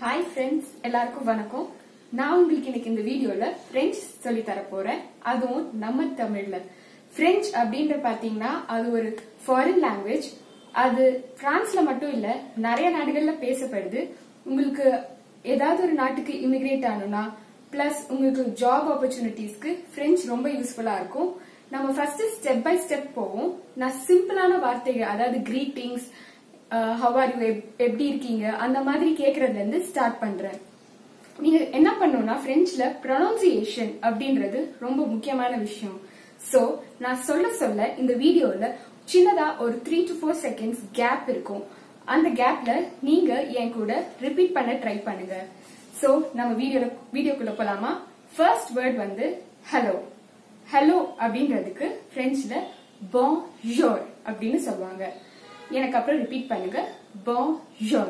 hi friends எல்லாருக்கும் வணக்கம் நான் உங்களுக்கு இன்னைக்கு இந்த வீடியோல பிரெஞ்சு சொல்லி தர போறேன் அதுவும் நம்ம தமிழ்ல பிரெஞ்சு அப்படின்ற பாத்தீங்கன்னா அது ஒரு ஃபாரின் லாங்குவேஜ் அது பிரான்ஸ்ல மட்டும் இல்ல நிறைய நாடுகள்ல பேசப்படுது உங்களுக்கு ஏதாவது ஒரு நாட்டுக்கு இமிகிரேட் ஆகணும்னா பிளஸ் உங்களுக்கு ஜாப் ஆப்பர்ச்சுனிட்டிஸ்க்கு பிரெஞ்சு ரொம்ப யூஸ்ஃபுல்லா இருக்கும் நம்ம ஃபர்ஸ்ட் ஸ்டெப் பை ஸ்டெப் போவோம் நான் சிம்பிளான வார்த்தைகள் அதாவது கிரீட்டிங்ஸ் ஹவ் ஆர் யூ எப்படி இருக்கீங்க அந்த மாதிரி கேக்குறதுல இருந்து ஸ்டார்ட் பண்றேன் நீங்க என்ன பண்ணணும்னா பிரெஞ்சுல ப்ரொனவுன்சியேஷன் அப்படின்றது ரொம்ப முக்கியமான விஷயம் சோ நான் சொல்ல சொல்ல இந்த வீடியோல சின்னதா ஒரு three to four seconds gap இருக்கும் அந்த கேப்ல நீங்க என் கூட ரிப்பீட் பண்ண ட்ரை பண்ணுங்க சோ நம்ம வீடியோல வீடியோக்குள்ள போலாமா ஃபர்ஸ்ட் வேர்ட் வந்து ஹலோ ஹலோ அப்படின்றதுக்கு பிரெஞ்சுல bonjour அப்படின்னு சொல்லுவாங்க எனக்கு அப்புறம் ரிப்பீட் பண்ணுங்க bonjour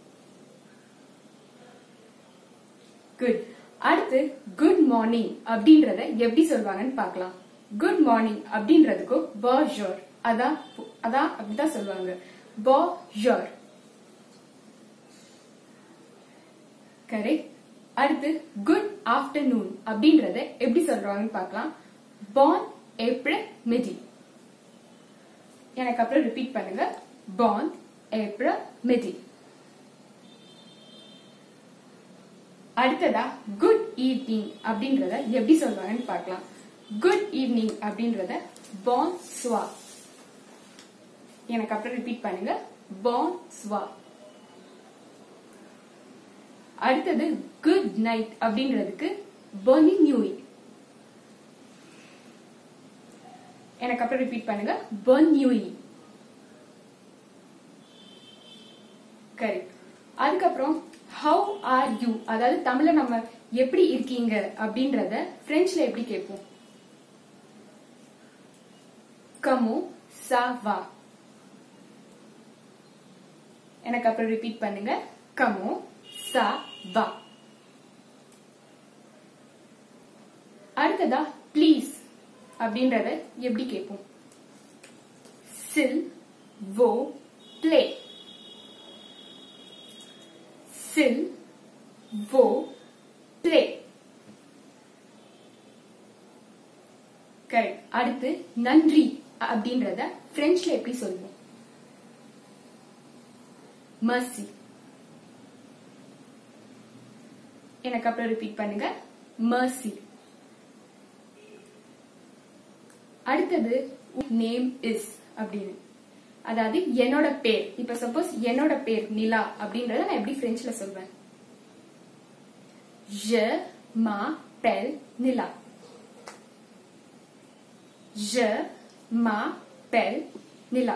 குட் அடுத்து குட் மார்னிங் அப்படின்றத எப்படி சொல்லுவாங்கன்னு பார்க்கலாம் குட் மார்னிங் அப்படின்றதுக்கும் bonjour அதான் அதான் அப்படிதான் சொல்லுவாங்க bonjour கரெக்ட் அடுத்து குட் ஆஃப்டர்நூன் அப்படின்றத எப்படி சொல்றாங்கன்னு பார்க்கலாம் பான் ஏப்ரல் மிடி எனக்கு அப்புறம் ரிப்பீட் பண்ணுங்க பான் ஏப்ரல் மிடி அடுத்ததா குட் ஈவினிங் அப்படின்றத எப்படி சொல்றாங்கன்னு பார்க்கலாம் குட் ஈவினிங் அப்படின்றத பான் ஸ்வா எனக்கு அப்புறம் ரிப்பீட் பண்ணுங்க பான் ஸ்வா அடுத்தது குட் நைட் அப்படின்றதுக்கு பொனி நியூய் எனக்கு அப்புறம் ரிப்பீட் பண்ணுங்க பொன் நியூய் கரெக்ட் அதுக்கப்புறம் ஹவு ஆர் யூ அதாவது தமிழ்ல நம்ம எப்படி இருக்கீங்க அப்படின்றத பிரெஞ்சுல எப்படி கேட்போம் கமோ சா வா எனக்கு அப்புறம் ரிப்பீட் பண்ணுங்க கமோ சா வா அடுத்ததா ப்ளீஸ் அப்படின்றத எப்படி கேட்போம் சில் வோ பிளே சில் வோ பிளே கரெக்ட் அடுத்து நன்றி அப்படின்றத பிரெஞ்சுல எப்படி சொல்லுவோம் மர்சி எனக்கு அப்புறம் ரிப்பீட் பண்ணுங்க மர்சி அடுத்தது நேம் இஸ் அப்படின்னு அதாவது என்னோட பேர் இப்ப சப்போஸ் என்னோட பேர் நிலா அப்படின்றத நான் எப்படி பிரெஞ்சுல சொல்வேன் je m'appelle நிலா je m'appelle நிலா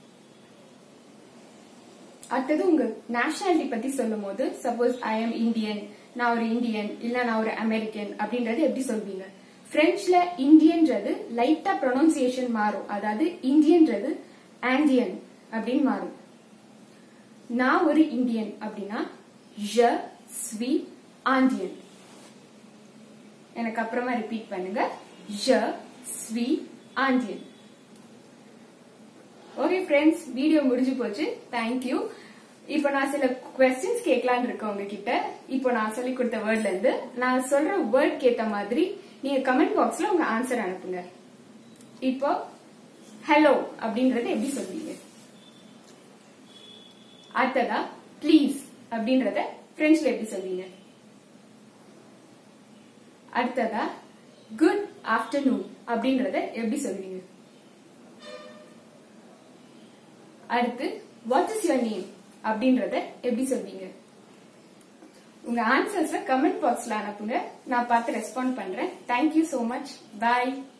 அடுத்தது உங்க நேஷனாலிட்டி பத்தி சொல்லும் போது சப்போஸ் ஐ எம் இந்தியன் நான் ஒரு இந்தியன் இல்ல நான் ஒரு அமெரிக்கன் அப்படின்றது எப்படி சொல்வீங்க பிரெஞ்சுல இந்தியன்றது லைட்டா ப்ரொனவுன்சியேஷன் மாறும் அதாவது இந்தியன்றது ஆண்டியன் அப்படின்னு மாறும் நான் ஒரு இந்தியன் அப்படின்னா ஜ ஸ்வி ஆண்டியன் எனக்கு அப்புறமா ரிப்பீட் பண்ணுங்க ஜ ஸ்வி ஆண்டியன் ஓகே ஃப்ரெண்ட்ஸ் வீடியோ முடிஞ்சு போச்சு தேங்க்யூ இப்போ நான் சில கொஸ்டின்ஸ் கேட்கலான்னு இருக்கேன் உங்ககிட்ட இப்போ நான் சொல்லி கொடுத்த வேர்ட்ல இருந்து நான் சொல்ற வேர்ட் கேத்த மாதிரி நீங்க கமெண்ட் பாக்ஸ்ல உங்க ஆன்சர் அனுப்புங்க இப்போ ஹலோ அப்படின்றத எப்படி சொல்வீங்க அடுத்ததா ப்ளீஸ் அப்படின்றத பிரெஞ்சுல எப்படி சொல்வீங்க அடுத்ததா குட் ஆஃப்டர்நூன் அப்படின்றத எப்படி சொல்வீங்க அடுத்து வாட் இஸ் யுவர் நேம் அப்படின்றத எப்படி சொல்வீங்க உங்க ஆன்சர்ஸ கமெண்ட் பாக்ஸ்ல அனுப்புங்க நான் பார்த்து ரெஸ்பாண்ட் பண்றேன் தேங்க்யூ சோ மச் பாய்